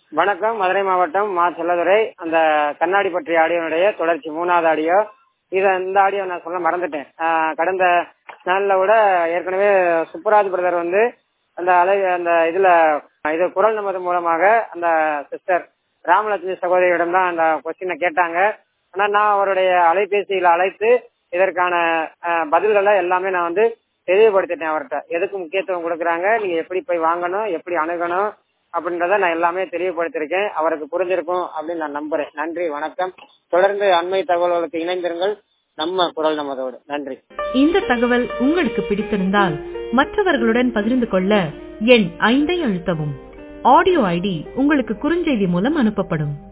வணக்கம் மதுரை மாவட்டம் மா செல்லதுரை அந்த கண்ணாடி பற்றிய ஆடியோனுடைய தொடர்ச்சி மூணாவது ஆடியோ இத இந்த ஆடியோ நான் சொல்ல மறந்துட்டேன் ஆஹ் கடந்த நாள்ல விட ஏற்கனவே சுப்பராஜ் பிரதர் வந்து அந்த அலை அந்த இதுல இது குரல் நமது மூலமாக அந்த சிஸ்டர் ராமலட்சுமி சகோதரியிடம் தான் அந்த கொஸ்டினை கேட்டாங்க ஆனா நான் அவருடைய அலைபேசியில அழைத்து இதற்கான ஆஹ், பதில்களை எல்லாமே நான் வந்து தெளிவுபடுத்திட்டேன் அவர்கிட்ட எதுக்கு முக்கியத்துவம் கொடுக்குறாங்க நீங்க எப்படி போய் வாங்கணும் எப்படி அணுகணும் அப்படின்றத நான் எல்லாமே தெளிவுபடுத்திருக்கேன் அவருக்கு புரிஞ்சிருக்கும் அப்படின்னு நான் நம்புறேன் நன்றி வணக்கம் தொடர்ந்து அண்மை தகவல்களுக்கு இணைந்திருங்கள் நம்ம குரல் நமதோடு நன்றி இந்த தகவல் உங்களுக்கு பிடித்திருந்தால் மற்றவர்களுடன் பகிர்ந்து கொள்ள எண் ஐந்தை அழுத்தவும் ஆடியோ ஐடி உங்களுக்கு குறுஞ்செய்தி மூலம் அனுப்பப்படும்